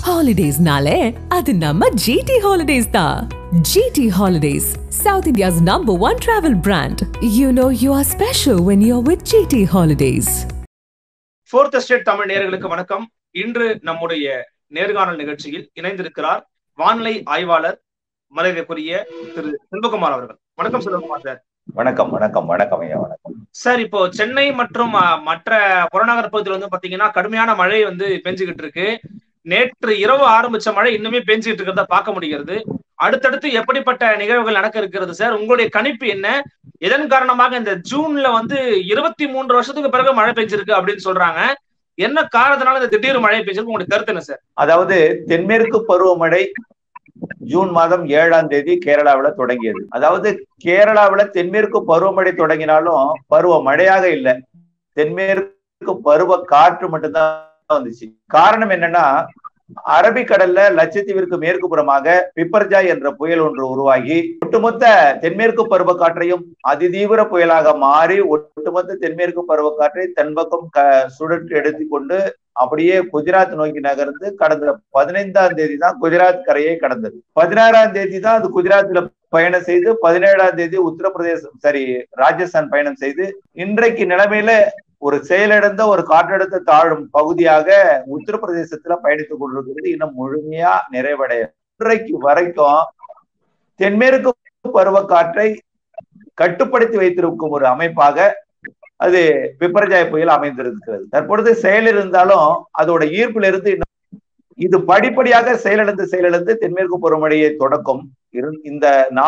ஹாலிடேஸ்னாலே அது நம்ம ஜிடி ஹாலிடேஸ் தான் GT holidays south India's number one travel brand you know you are special when you are with GT holidays fourth estate Tamil நேயர்களுக்கு வணக்கம் இன்று நம்முடைய நேர்காணல் நிகழ்ச்சியில் இணைந்திருக்கிறார் வானிலை ஆய்வாளர் மரியாதைக்குரிய திரு செல்வகுமார் அவர்கள் வணக்கம் செல்வகுமார் சார் வணக்கம் வணக்கம் வணக்கம் ஐயா வணக்கம் சார் இப்போ சென்னை மற்றும் அஹ், மற்ற புறநகர் பகுதியில் வந்து பாத்தீங்கன்னா கடுமையான மழை வந்து பெஞ்சுகிட்டு இருக்கு நேற்று இரவு ஆரம்பிச்ச மழை இன்னுமே பெஞ்சுகிட்டு இருக்கிறத பார்க்க முடிகிறது அடுத்தடுத்து எப்படிப்பட்ட நிகழ்வுகள் நடக்க இருக்கிறது சார் உங்களுடைய கணிப்பு என்ன எதன் காரணமாக இந்த ஜூன்ல வந்து இருபத்தி மூன்று வருஷத்துக்கு பிறகு மழை பெஞ்சிருக்கு அப்படின்னு சொல்றாங்க என்ன காரணத்தினால இந்த திடீர் மழை பெஞ்சிருக்கு உங்களுக்கு கருத்து என்ன சார் அதாவது தென்மேற்கு பருவமழை ஜூன் மாதம் ஏழாம் தேதி கேரளாவுல தொடங்கியது அதாவது கேரளாவுல தென்மேற்கு பருவமழை தொடங்கினாலும் பருவ மழையாக இல்ல தென்மேற்கு பருவ காற்று மட்டும்தான் வந்துச்சு காரணம் என்னன்னா அரபிக்கடல்ல லட்சத்தீவிற்கு மேற்கு புறமாக பிப்பர்ஜாய் என்ற புயல் ஒன்று உருவாகி ஒட்டுமொத்த தென்மேற்கு பருவ காற்றையும் அதிதீவிர புயலாக மாறி ஒட்டுமொத்த தென்மேற்கு பருவ காற்றை தென்பக்கம் க சுழற்றி எடுத்துக்கொண்டு அப்படியே குஜராத் நோக்கி நகர்ந்து கடந்த பதினைந்தாம் தேதி தான் குஜராத் கரையை கடந்தது பதினாறாம் தேதி தான் அது குஜராத்ல பயணம் செய்து பதினேழாம் தேதி உத்தரப்பிரதேசம் சரி ராஜஸ்தான் பயணம் செய்து இன்றைக்கு நிலைமையில ஒரு செயலிழந்த ஒரு காற்றழுத்த தாழும் பகுதியாக உத்தரப்பிரதேசத்துல பயணித்துக் கொண்டிருக்கிறது இன்னும் முழுமையா நிறைவடைய இன்றைக்கு வரைக்கும் தென்மேற்கு பருவ காற்றை கட்டுப்படுத்தி வைத்திருக்கும் ஒரு அமைப்பாக அது பிப்பரஜாய புயல் அமைந்திருக்கிறது தற்பொழுது செயல் இருந்தாலும் அதோட ஈர்ப்புல இருந்து இன்னும் இது படிப்படியாக செயலிழந்து செயலிழந்து தென்மேற்கு பருவமழையை தொடக்கும் இரு- இந்த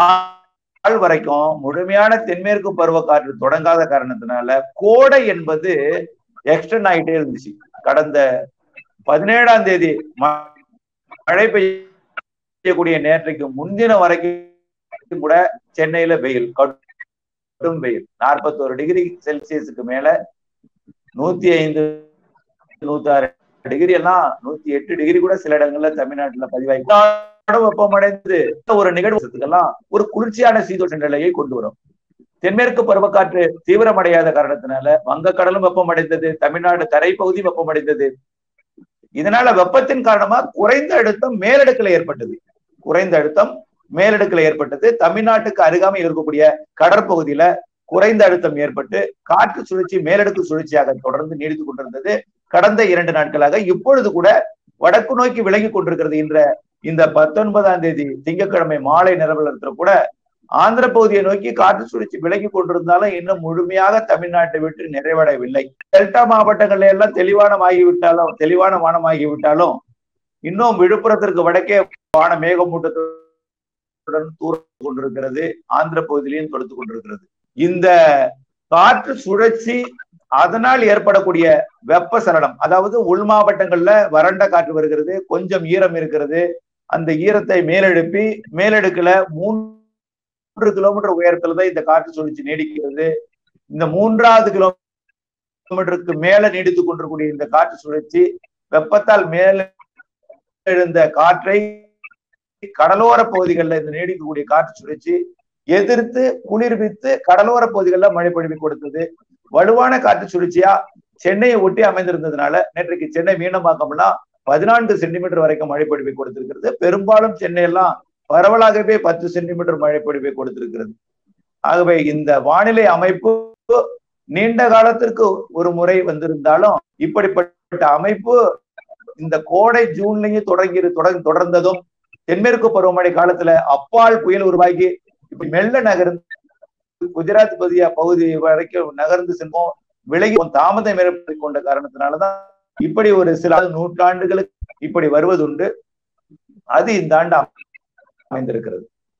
நாள் வரைக்கும் முழுமையான தென்மேற்கு பருவ காற்று தொடங்காத காரணத்தினால கோடை என்பது எக்ஸ்டெண்ட் ஆகிட்டே இருந்துச்சு கடந்த பதினேழாம் தேதி ம- மழை பெய்யக்கூடிய நேற்றைக்கு முன்தினம் வரைக்கும் கூட சென்னையில வெயில் கடும் வெயில் நாற்பத்தோரு டிகிரி செல்சியஸுக்கு மேல நூத்தி ஐந்து நூத்தி ஆறு டிகிரி எல்லாம் நூத்தி எட்டு டிகிரி கூட சில இடங்கள்ல தமிழ்நாட்டுல பதிவாகி நாடும் வெப்பமடைந்து ஒரு நிகழ்வுக்கெல்லாம் ஒரு குளிர்ச்சியான சீதோஷ நிலையை கொண்டு வரும் தென்மேற்கு பருவக்காற்று தீவிரமடையாத காரணத்தினால வங்கக்கடலும் வெப்பமடைந்தது தமிழ்நாடு தரைப்பகுதி வெப்பமடைந்தது இதனால வெப்பத்தின் காரணமா குறைந்த அழுத்தம் மேலடுக்குல ஏற்பட்டது குறைந்த அழுத்தம் மேலடுக்குல ஏற்பட்டது தமிழ்நாட்டுக்கு அருகாமையில் இருக்கக்கூடிய கடற்பகுதியில குறைந்த அழுத்தம் ஏற்பட்டு காற்று சுழற்சி மேலடுக்கு சுழற்சியாக தொடர்ந்து நீடித்துக் கொண்டிருந்தது கடந்த இரண்டு நாட்களாக இப்பொழுது கூட வடக்கு நோக்கி விலகி கொண்டிருக்கிறது என்ற இந்த பத்தொன்பதாம் தேதி திங்கட்கிழமை மாலை நிலவரத்தில் கூட ஆந்திர பகுதியை நோக்கி காற்று சுழற்சி விலகி கொண்டிருந்தாலும் இன்னும் முழுமையாக தமிழ்நாட்டை விட்டு நிறைவடையவில்லை டெல்டா மாவட்டங்கள்ல எல்லாம் தெளிவான ஆகிவிட்டாலும் தெளிவான வானமாகிவிட்டாலும் இன்னும் விழுப்புரத்திற்கு வடக்கே வான மேகமூட்டத்துடன் தூர கொண்டிருக்கிறது ஆந்திர பகுதியிலையும் தொடுத்து கொண்டிருக்கிறது இந்த காற்று சுழற்சி அதனால் ஏற்படக்கூடிய வெப்ப சலனம் அதாவது உள் மாவட்டங்கள்ல வறண்ட காற்று வருகிறது கொஞ்சம் ஈரம் இருக்கிறது அந்த ஈரத்தை மேலெழுப்பி மேலெடுக்கல மூன்று கிலோமீட்டர் உயரத்துல தான் இந்த காற்று சுழற்சி நீடிக்கிறது இந்த மூன்றாவது கிலோமீட்டருக்கு மேல நீடித்துக் கொண்டிருக்கூடிய இந்த காற்று சுழற்சி வெப்பத்தால் மேல எழுந்த காற்றை கடலோர பகுதிகளில் இந்த நீடிக்கக்கூடிய காற்று சுழற்சி எதிர்த்து குளிர்வித்து கடலோர பகுதிகளில் மழை பொழிவு கொடுத்தது வலுவான காற்று சுழற்சியா சென்னையை ஒட்டி அமைந்திருந்ததுனால நேற்றைக்கு சென்னை மீனம்பாக்கம்லாம் பதினான்கு சென்டிமீட்டர் வரைக்கும் மழை பொழிவை கொடுத்திருக்கிறது பெரும்பாலும் சென்னை எல்லாம் பரவலாகவே பத்து சென்டிமீட்டர் மழை பொழிவை கொடுத்திருக்கிறது ஆகவே இந்த வானிலை அமைப்பு நீண்ட காலத்திற்கு ஒரு முறை வந்திருந்தாலும் இப்படிப்பட்ட அமைப்பு இந்த கோடை ஜூன்லயும் தொடங்கி தொடங்கி தொடர்ந்ததும் தென்மேற்கு பருவமழை காலத்துல அப்பால் புயல் உருவாகி இப்படி மெல்ல நகர்ந்து குஜராத் பகுதியா பகுதி வரைக்கும் நகர்ந்து செல்வோம் விலகி தாமதம் ஏற்பட்டு கொண்ட காரணத்தினாலதான் இப்படி ஒரு சில நூற்றாண்டுகளுக்கு இப்படி வருவதுண்டு அது இந்த ஆண்டு அமைந்திருக்கிறது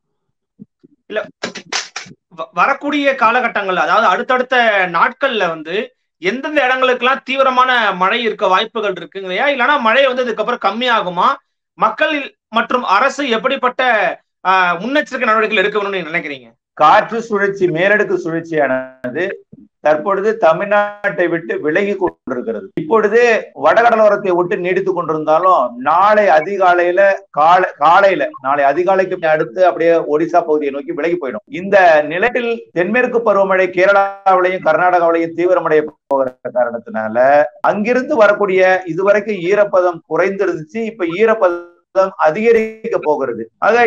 வ- வரக்கூடிய காலகட்டங்கள் அதாவது அடுத்தடுத்த நாட்கள்ல வந்து எந்தெந்த இடங்களுக்கெல்லாம் தீவிரமான மழை இருக்க வாய்ப்புகள் இருக்குங்களையா இல்லைன்னா மழை வந்து இதுக்கப்புறம் கம்மியாகுமா மக்கள் மற்றும் அரசு எப்படிப்பட்ட ஆஹ், முன்னெச்சரிக்கை நடவடிக்கைகள் எடுக்க வேணும்னு நீங்க நினைக்கிறீங்க காற்று சுழற்சி மேலடுக்கு சுழற்சியானது தற்பொழுது தமிழ்நாட்டை விட்டு விலகி கொண்டிருக்கிறது இப்பொழுது வடகடலோரத்தை விட்டு நீடித்து கொண்டிருந்தாலும் நாளை அதிகாலையில காலை காலையில நாளை அதிகாலைக்கு அடுத்து அப்படியே ஒடிசா பகுதியை நோக்கி விலகி போயிடும் இந்த நிலத்தில் தென்மேற்கு பருவமழை கேரளாவிலையும் கர்நாடகாவிலையும் தீவிரமடைய போகிற காரணத்தினால அங்கிருந்து வரக்கூடிய இதுவரைக்கும் ஈரப்பதம் குறைந்திருந்துச்சு இப்ப ஈரப்பதம் அதிகரிக்க போகிறது ஆக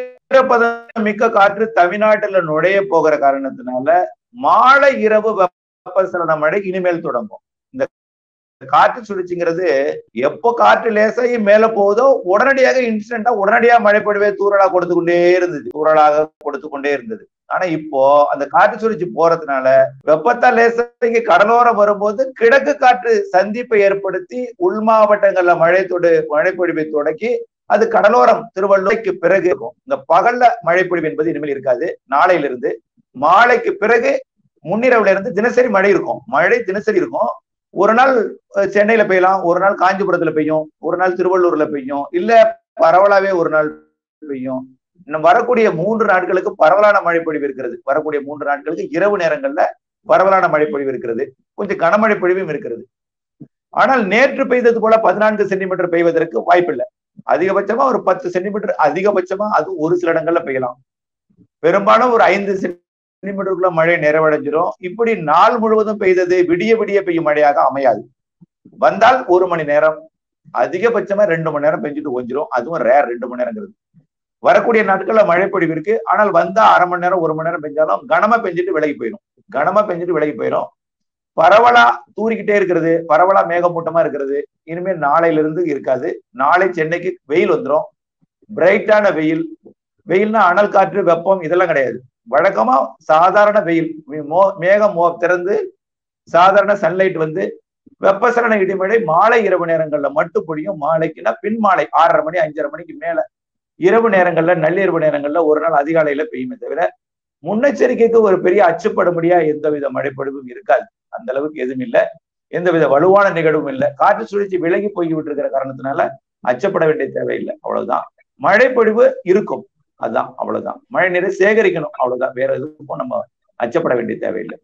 ஈரப்பதம் மிக்க காற்று தமிழ்நாட்டுல நுழைய போகிற காரணத்தினால மாலை இரவு வெப்பசலன மழை இனிமேல் தொடங்கும் இந்த காற்று சுழற்சிங்கிறது எப்போ காற்று லேசாகி மேல போகுதோ உடனடியாக இன்ஸ்டன்டா உடனடியா மழை பொழிவே தூரலா கொடுத்து கொண்டே இருந்தது தூரலாக கொடுத்து கொண்டே இருந்தது ஆனா இப்போ அந்த காற்று சுழற்சி போறதுனால வெப்பத்தால் லேசாகி கடலோரம் வரும்போது கிழக்கு காற்று சந்திப்பை ஏற்படுத்தி உள் மாவட்டங்கள்ல மழை தொடு மழை பொழிவை தொடக்கி அது கடலோரம் திருவள்ளூருக்கு பிறகு இருக்கும் இந்த பகல்ல மழை பொழிவு என்பது இனிமேல் இருக்காது நாளையிலிருந்து மாலைக்கு பிறகு முன்னிரவுல இருந்து தினசரி மழை இருக்கும் மழை தினசரி இருக்கும் ஒரு நாள் சென்னையில பெய்யலாம் ஒரு நாள் காஞ்சிபுரத்துல பெய்யும் ஒரு நாள் திருவள்ளூர்ல பெய்யும் இல்ல பரவலாவே ஒரு நாள் பெய்யும் இன்னும் வரக்கூடிய மூன்று நாட்களுக்கு பரவலான மழை பொழிவு இருக்கிறது வரக்கூடிய மூன்று நாட்களுக்கு இரவு நேரங்கள்ல பரவலான மழை பொழிவு இருக்கிறது கொஞ்சம் கனமழை பொழிவும் இருக்கிறது ஆனால் நேற்று பெய்தது போல பதினான்கு சென்டிமீட்டர் பெய்வதற்கு வாய்ப்பில்லை அதிகபட்சமா ஒரு பத்து சென்டிமீட்டர் அதிகபட்சமா அது ஒரு சில இடங்கள்ல பெய்யலாம் பெரும்பாலும் ஒரு ஐந்து சென்டிமீட்டருக்குள்ள மழை நிறைவடைஞ்சிரும் இப்படி நாள் முழுவதும் பெய்தது விடிய விடிய பெய்யும் மழையாக அமையாது வந்தால் ஒரு மணி நேரம் அதிகபட்சமா ரெண்டு மணி நேரம் பெஞ்சிட்டு ஒஞ்சிரும் அதுவும் ரேர் ரெண்டு மணி நேரங்கிறது வரக்கூடிய நாட்கள்ல மழை பொழிவு இருக்கு ஆனால் வந்தா அரை மணி நேரம் ஒரு மணி நேரம் பெஞ்சாலும் கனமா பெஞ்சிட்டு விலகி போயிடும் கனமா பெஞ்சிட்டு விலகி போயிடும் பரவலா தூரிக்கிட்டே இருக்கிறது பரவலா மேகமூட்டமா இருக்கிறது இனிமேல் நாளையில இருந்து இருக்காது நாளை சென்னைக்கு வெயில் வந்துடும் பிரைட்டான வெயில் வெயில்னா அனல் காற்று வெப்பம் இதெல்லாம் கிடையாது வழக்கமா சாதாரண வெயில் மேகம் திறந்து சாதாரண சன்லைட் வந்து வெப்பசலன இடிமழை மாலை இரவு நேரங்கள்ல மட்டும் பொழியும் மாலைக்குன்னா பின் மாலை ஆறரை மணி அஞ்சரை மணிக்கு மேல இரவு நேரங்கள்ல நள்ளிரவு நேரங்கள்ல ஒரு நாள் அதிகாலையில பெய்யுமே தவிர முன்னெச்சரிக்கைக்கு ஒரு பெரிய அச்சுப்படும்படியா எந்தவித மழைப்பொழிவும் இருக்காது அந்த அளவுக்கு எதுவும் இல்லை எந்தவித வலுவான நிகழ்வும் இல்லை காற்று சுழற்சி விலகி போய்விட்டு இருக்கிற காரணத்தினால அச்சப்பட வேண்டிய தேவையில்லை அவ்வளவுதான் மழைப்பொழிவு இருக்கும் அதுதான் அவ்வளவுதான் மழை நீரை சேகரிக்கணும் அவ்வளவுதான் வேற எதுக்கும் நம்ம அச்சப்பட வேண்டிய தேவையில்லை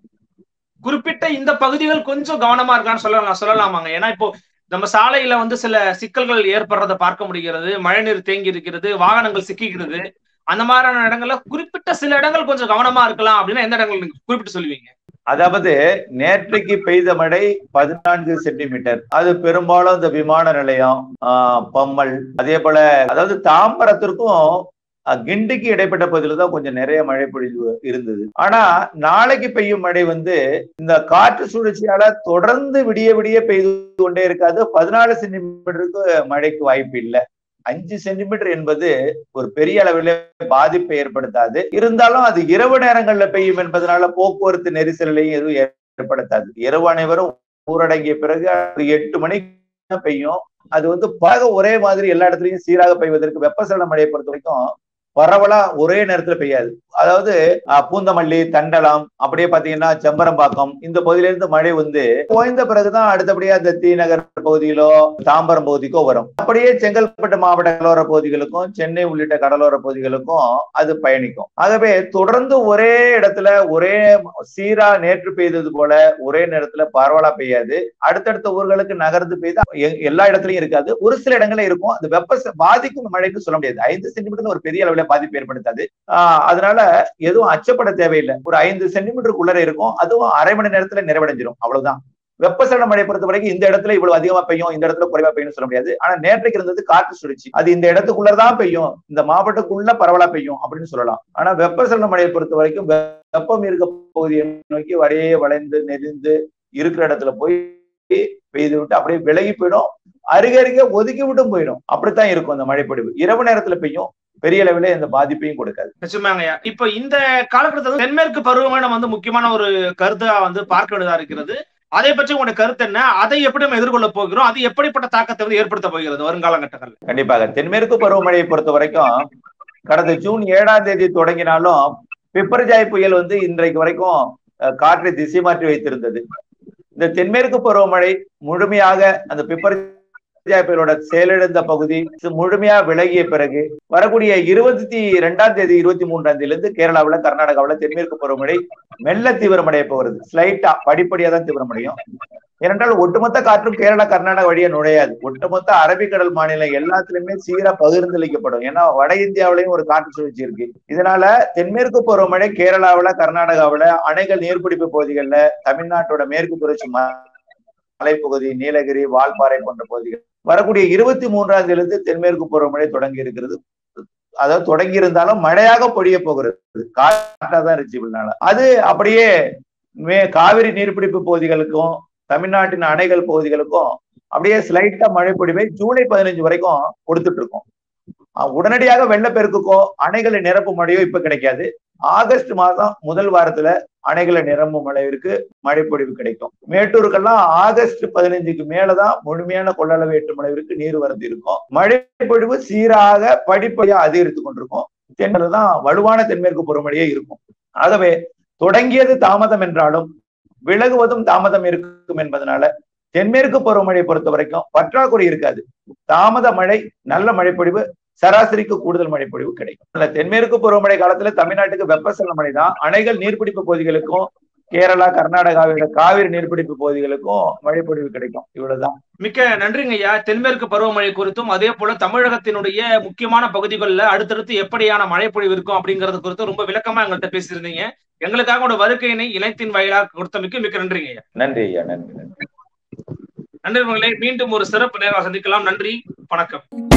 குறிப்பிட்ட இந்த பகுதிகள் கொஞ்சம் கவனமா இருக்கான்னு சொல்லலாம் சொல்லலாமாங்க ஏன்னா இப்போ நம்ம சாலையில வந்து சில சிக்கல்கள் ஏற்படுறத பார்க்க முடிகிறது மழைநீர் தேங்கி இருக்கிறது வாகனங்கள் சிக்கிக்கிறது அந்த மாதிரியான இடங்கள்ல குறிப்பிட்ட சில இடங்கள் கொஞ்சம் கவனமா இருக்கலாம் அப்படின்னா எந்த இடங்கள் நீங்க குறிப்பிட்டு சொல்லுவீங்க அதாவது நேற்றைக்கு பெய்த மழை பதினான்கு சென்டிமீட்டர் அது பெரும்பாலும் இந்த விமான நிலையம் பம்மல் அதே போல அதாவது தாம்பரத்திற்கும் கிண்டிக்கு இடைப்பட்ட பகுதியில தான் கொஞ்சம் நிறைய மழை பொழிவு இருந்தது ஆனா நாளைக்கு பெய்யும் மழை வந்து இந்த காற்று சுழற்சியால தொடர்ந்து விடிய விடிய பெய்து கொண்டே இருக்காது பதினாலு சென்டிமீட்டருக்கு மழைக்கு வாய்ப்பு இல்லை அஞ்சு சென்டிமீட்டர் என்பது ஒரு பெரிய அளவில் பாதிப்பை ஏற்படுத்தாது இருந்தாலும் அது இரவு நேரங்கள்ல பெய்யும் என்பதனால போக்குவரத்து நெரிசலையும் எதுவும் ஏற்படுத்தாது இரவு அனைவரும் ஊரடங்கிய பிறகு எட்டு மணிக்கு பெய்யும் அது வந்து பக ஒரே மாதிரி எல்லா இடத்துலயும் சீராக பெய்வதற்கு வெப்பசலன மழையை பொறுத்த வரைக்கும் பரவலா ஒரே நேரத்துல பெய்யாது அதாவது பூந்தமல்லி தண்டலம் அப்படியே பாத்தீங்கன்னா செம்பரம்பாக்கம் இந்த பகுதியில இருந்து மழை வந்து ஓய்ந்த பிறகுதான் அடுத்தபடியா இந்த தீநகர் பகுதியிலோ தாம்பரம் பகுதிக்கோ வரும் அப்படியே செங்கல்பட்டு மாவட்ட கடலோர பகுதிகளுக்கும் சென்னை உள்ளிட்ட கடலோர பகுதிகளுக்கும் அது பயணிக்கும் ஆகவே தொடர்ந்து ஒரே இடத்துல ஒரே சீரா நேற்று பெய்தது போல ஒரே நேரத்துல பரவலா பெய்யாது அடுத்தடுத்த ஊர்களுக்கு நகர்ந்து பெய்து எல்லா இடத்துலயும் இருக்காது ஒரு சில இடங்கள்ல இருக்கும் அது வெப்ப பாதிக்கும் மழைன்னு சொல்ல முடியாது ஐந்து சென்டிமீட்டர் ஒரு பெரிய அளவுல பாதிப்பு ஏற்படுத்தாது அதனால எதுவும் அச்சப்பட தேவையில்லை ஒரு ஐந்து சென்டிமீட்டருக்குள்ளர இருக்கும் அதுவும் அரை மணி நேரத்துல நிறைவடைஞ்சிரும் அவ்வளவுதான் வெப்பசலன மழை பொறுத்த வரைக்கும் இந்த இடத்துல இவ்வளவு அதிகமா பெய்யும் இந்த இடத்துல குறைவா பெய்யும் சொல்ல முடியாது ஆனா நேற்றைக்கு இருந்தது காற்று சுழற்சி அது இந்த இடத்துக்குள்ளதான் பெய்யும் இந்த மாவட்டத்துக்குள்ள பரவலா பெய்யும் அப்படின்னு சொல்லலாம் ஆனா வெப்பசலன மழையை பொறுத்த வரைக்கும் வெப்பம் இருக்க பகுதியை நோக்கி வடையே வளைந்து நெறிந்து இருக்கிற இடத்துல போய் பெய்து விட்டு அப்படியே விலகி போயிடும் அருகருகே ஒதுக்கி விட்டும் போயிடும் அப்படித்தான் இருக்கும் அந்த மழைப்பொழிவு இரவு நேரத்துல பெய்யும் பெரிய அளவில எந்த பாதிப்பையும் கொடுக்காது நிச்சயமாங்கய்யா இப்ப இந்த காலகட்டத்தில் தென்மேற்கு பருவமழை வந்து முக்கியமான ஒரு கருத்தா வந்து பார்க்க வேண்டியதா இருக்கிறது அதை பற்றி உங்களுடைய கருத்து என்ன அதை எப்படி நம்ம எதிர்கொள்ள போகிறோம் அது எப்படிப்பட்ட தாக்கத்தை வந்து ஏற்படுத்த போகிறது வருங்காலகட்டங்கள் கண்டிப்பாக தென்மேற்கு பருவமழையை பொறுத்த வரைக்கும் கடந்த ஜூன் ஏழாம் தேதி தொடங்கினாலும் பிப்பர்ஜாய் புயல் வந்து இன்றைக்கு வரைக்கும் காற்றை திசை மாற்றி வைத்திருந்தது இந்த தென்மேற்கு பருவமழை முழுமையாக அந்த பிப்பர் கஜா புயலோட செயலிழந்த பகுதி முழுமையா விலகிய பிறகு வரக்கூடிய இருபத்தி ரெண்டாம் தேதி இருபத்தி மூன்றாம் தேதியிலிருந்து கேரளாவுல கர்நாடகாவுல தென்மேற்கு பருவமழை மெல்ல தீவிரமடைய போகிறது ஸ்லைட்டா படிப்படியா தான் தீவிரமடையும் ஏனென்றால் ஒட்டுமொத்த காற்றும் கேரளா கர்நாடகா வழியா நுழையாது ஒட்டுமொத்த அரபிக்கடல் மாநிலம் எல்லாத்துலயுமே சீரா பகிர்ந்தளிக்கப்படும் ஏன்னா வட இந்தியாவிலையும் ஒரு காற்று சுழற்சி இருக்கு இதனால தென்மேற்கு பருவமழை கேரளாவுல கர்நாடகாவுல அணைகள் நீர்பிடிப்பு பகுதிகளில் தமிழ்நாட்டோட மேற்கு தொடர்ச்சி மலைப்பகுதி நீலகிரி வால்பாறை போன்ற பகுதிகள் வரக்கூடிய இருபத்தி மூன்றாம் தேதியிலிருந்து தென்மேற்கு பருவமழை தொடங்கி இருக்கிறது அதாவது தொடங்கி இருந்தாலும் மழையாக பொழிய போகிறது காற்றாதான் ரிச்சிபிள்னால அது அப்படியே மே காவிரி நீர்பிடிப்பு பகுதிகளுக்கும் தமிழ்நாட்டின் அணைகள் பகுதிகளுக்கும் அப்படியே ஸ்லைட்டா மழை பொழிவை ஜூலை பதினஞ்சு வரைக்கும் கொடுத்துட்டு இருக்கோம் உடனடியாக வெள்ளப்பெருக்குக்கோ அணைகளை நிரப்பும் மழையோ இப்ப கிடைக்காது ஆகஸ்ட் மாதம் முதல் வாரத்துல அணைகளை நிரம்பும் அளவிற்கு மழைப்பொழிவு கிடைக்கும் மேட்டூருக்கெல்லாம் ஆகஸ்ட் பதினைஞ்சுக்கு மேலதான் முழுமையான கொள்ளளவு எட்டும் அளவிற்கு நீர் வரது இருக்கும் மழைப்பொழிவு சீராக படிப்படியா அதிகரித்து கொண்டிருக்கும் தென்னில் தான் வலுவான தென்மேற்கு பருவமழையே இருக்கும் ஆகவே தொடங்கியது தாமதம் என்றாலும் விலகுவதும் தாமதம் இருக்கும் என்பதனால தென்மேற்கு பருவமழை பொறுத்த வரைக்கும் பற்றாக்குறை இருக்காது தாமத மழை நல்ல மழைப்பொழிவு சராசரிக்கு கூடுதல் மழைப்பொழிவு கிடைக்கும் தென்மேற்கு பருவமழை காலத்துல தமிழ்நாட்டுக்கு வெப்பசலன மழை தான் அணைகள் நீர்பிடிப்பு பகுதிகளுக்கும் கேரளா கர்நாடகாவில காவிரி நீர்பிடிப்பு பகுதிகளுக்கும் மழைப்பொழிவு கிடைக்கும் இவ்வளவுதான் மிக்க நன்றிங்க ஐயா தென்மேற்கு பருவமழை குறித்தும் அதே போல தமிழகத்தினுடைய முக்கியமான பகுதிகளில் அடுத்தடுத்து எப்படியான மழைப்பொழிவு இருக்கும் அப்படிங்கறது குறித்து ரொம்ப விளக்கமா எங்கள்கிட்ட பேசியிருந்தீங்க எங்களுக்காக உங்களோட வருகையினை இணையத்தின் வாயிலாக கொடுத்தமைக்கு மிக்க நன்றிங்க ஐயா நன்றி ஐயா நன்றி நன்றி நண்பர்களே மீண்டும் ஒரு சிறப்பு நேரம் சந்திக்கலாம் நன்றி வணக்கம்